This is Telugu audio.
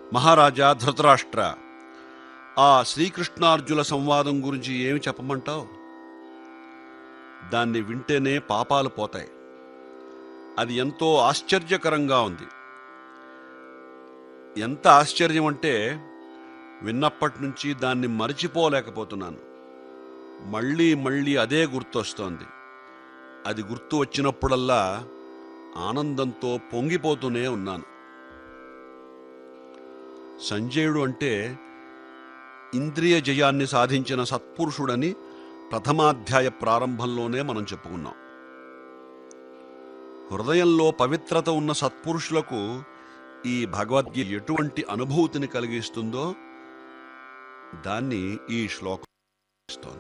మహారాజా ధృతరాష్ట్ర ఆ శ్రీకృష్ణార్జుల సంవాదం గురించి ఏమి చెప్పమంటావు దాన్ని వింటేనే పాపాలు పోతాయి అది ఎంతో ఆశ్చర్యకరంగా ఉంది ఎంత ఆశ్చర్యం అంటే విన్నప్పటి నుంచి దాన్ని మరిచిపోలేకపోతున్నాను మళ్ళీ మళ్ళీ అదే గుర్తొస్తోంది అది గుర్తు వచ్చినప్పుడల్లా ఆనందంతో పొంగిపోతూనే ఉన్నాను సంజయుడు అంటే ఇంద్రియ జయాన్ని సాధించిన సత్పురుషుడని ప్రథమాధ్యాయ ప్రారంభంలోనే మనం చెప్పుకున్నాం హృదయంలో పవిత్రత ఉన్న సత్పురుషులకు ఈ భగవద్గీత ఎటువంటి అనుభూతిని కలిగిస్తుందో దాన్ని ఈ శ్లోకం ఇస్తోంది